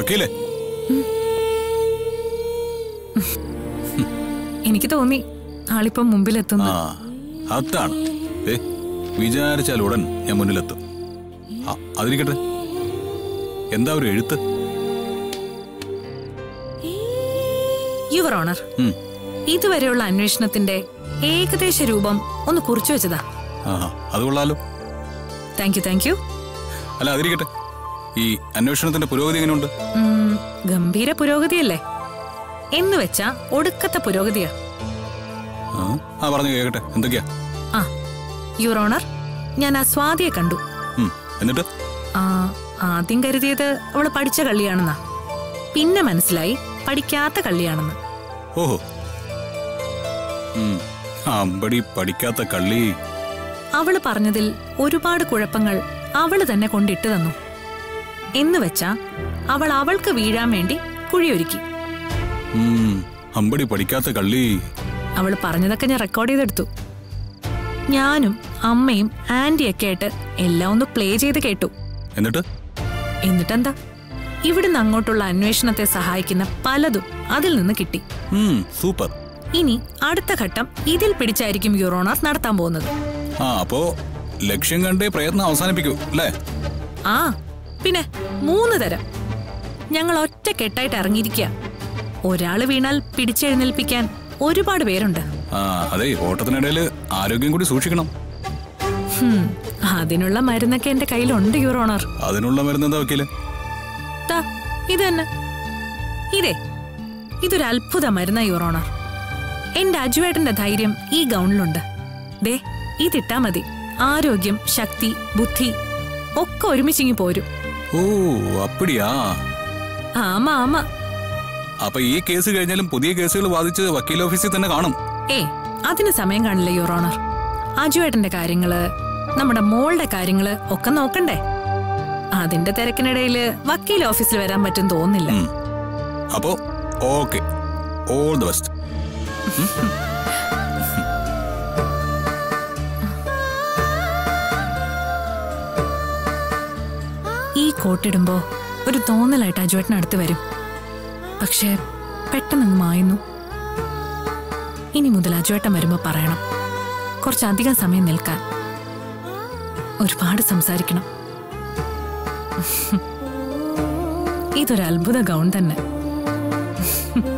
വക്കീലേ എനിക്ക് തോന്നി ആളിപ്പം മുമ്പിലെത്തുന്നു ആ അതാണ് ഏ വിചാരിച്ചാൽ ഉടൻ ഞാൻ മുന്നിലെത്തും ആ അതിരിക്കട്ടെ എന്താ ഒരു എഴുത്ത് യുവർ ഓണർ ഉം. ഇതുവരെയുള്ള അന്വേഷണത്തിന്റെ ഏകദേശ രൂപം ഒന്ന് കുറിച്ചു വെച്ചതാ ആ അത് കൊള്ളാലോ താങ്ക് യു താങ്ക് യു അല്ല അതിരിക്കട്ടെ ഈ അന്വേഷണത്തിന്റെ പുരോഗതി എങ്ങനെയുണ്ട് ഉം, ഗംഭീര പുരോഗതിയല്ലേ എന്ന് വെച്ചാ ഒടുക്കത്തെ പുരോഗതിയാ ആ, ആ പറഞ്ഞു കേക്കട്ടെ എന്തൊക്കെയാ ആ യുവർ ഓണർ ഞാൻ ആ സ്വാതിയെ കണ്ടു ഉം, എന്നിട്ട് ആ ആദ്യം കരുതിയത് അവള് പഠിച്ച കള്ളിയാണെന്നാ പിന്നെ മനസ്സിലായി പഠിക്കാത്ത കള്ളിയാണെന്ന് ഓഹോ ഉം, അമ്പടി പഠിക്കാത്ത കള്ളി അവള് പറഞ്ഞതിൽ ഒരുപാട് കുഴപ്പങ്ങൾ അവള് തന്നെ കൊണ്ടിട്ട് തന്നു എന്ന് വെച്ചാ അവൾ അവൾക്ക് വീഴാൻ വേണ്ടി കുഴിയൊരുക്കി ഉം, അമ്പടി പഠിക്കാത്ത കള്ളി അവൾ പറഞ്ഞതൊക്കെ ഞാൻ റെക്കോർഡ് ചെയ്തെടുത്തു ഞാനും അമ്മയും ആന്റിയൊക്കെ ആയിട്ട് എല്ലാം ഒന്ന് പ്ലേ ചെയ്ത് കേട്ടു എന്നിട്ട് എന്നിട്ടെന്താ ഇവിടുന്ന് അങ്ങോട്ടുള്ള അന്വേഷണത്തെ സഹായിക്കുന്ന പലതും അതിൽ നിന്ന് കിട്ടി ഉം, സൂപ്പർ ഇനി അടുത്ത ഘട്ടം ഇതിൽ പിടിച്ചായിരിക്കും യുറോണർ നടത്താൻ പോകുന്നത് ആ അപ്പോ ലക്ഷ്യം കണ്ടേ പ്രയത്നം അവസാനിപ്പിക്കൂ അല്ലേ ആ പിന്നെ മൂന്ന് തരം ഞങ്ങൾ ഒറ്റ കെട്ടായിട്ട് ഇറങ്ങിയിരിക്കുക ഒരാള് വീണാൽ പിടിച്ചെഴുന്നേൽപ്പിക്കാൻ ഒരുപാട് പേരുണ്ട് ആ അതെ ഓട്ടത്തിനിടയിൽ ആരോഗ്യം കൂടി സൂക്ഷിക്കണം ഹും, അതിനുള്ള മരുന്നൊക്കെ എന്റെ കയ്യിലുണ്ട് യുറോണർ അതിനുള്ള മരുന്ന് എന്താ വക്കീല് ദാ, ഇത് തന്നെ ഇതേ ഇതൊരു അത്ഭുത മരുന്ന യുറോണർ എന്റെ അജുവേട്ടന്റെ ധൈര്യം ഈ ഗൗണിലുണ്ട് ദേ ഇതിട്ടാ മതി ആരോഗ്യം ശക്തി ബുദ്ധി ഒക്കെ ഒരുമിച്ചിങ്ങി പോരും ഓ അപ്പടിയാ ആമാ ആമാ അപ്പൊ ഈ കേസ് കഴിഞ്ഞാലും പുതിയ കേസുകൾ വാദിച്ച് വക്കീൽ ഓഫീസിൽ തന്നെ കാണും ഏ അതിന് സമയം കാണില്ല യുറോണർ അജുവേട്ടന്റെ കാര്യങ്ങള് നമ്മുടെ മോളുടെ കാര്യങ്ങള് ഒക്കെ നോക്കണ്ടേ അതിന്റെ തിരക്കിനിടയില് വക്കീൽ ഓഫീസിൽ വരാൻ പറ്റും തോന്നുന്നില്ല ഉം. അപ്പോ ഓക്കെ ഓൾ ദ ബെസ്റ്റ് ഈ കോട്ടിടുമ്പോ ഒരു തോന്നലായിട്ട് അജുവേട്ടൻ അടുത്ത് വരും പക്ഷേ പെട്ടെന്ന് മായുന്നു ഇനി മുതൽ അജുവേട്ടൻ വരുമ്പോ പറയണം കുറച്ചധികം സമയം നിൽക്കാൻ ഒരുപാട് സംസാരിക്കണം ഇതൊരു അത്ഭുത ഗൗൺ തന്നെ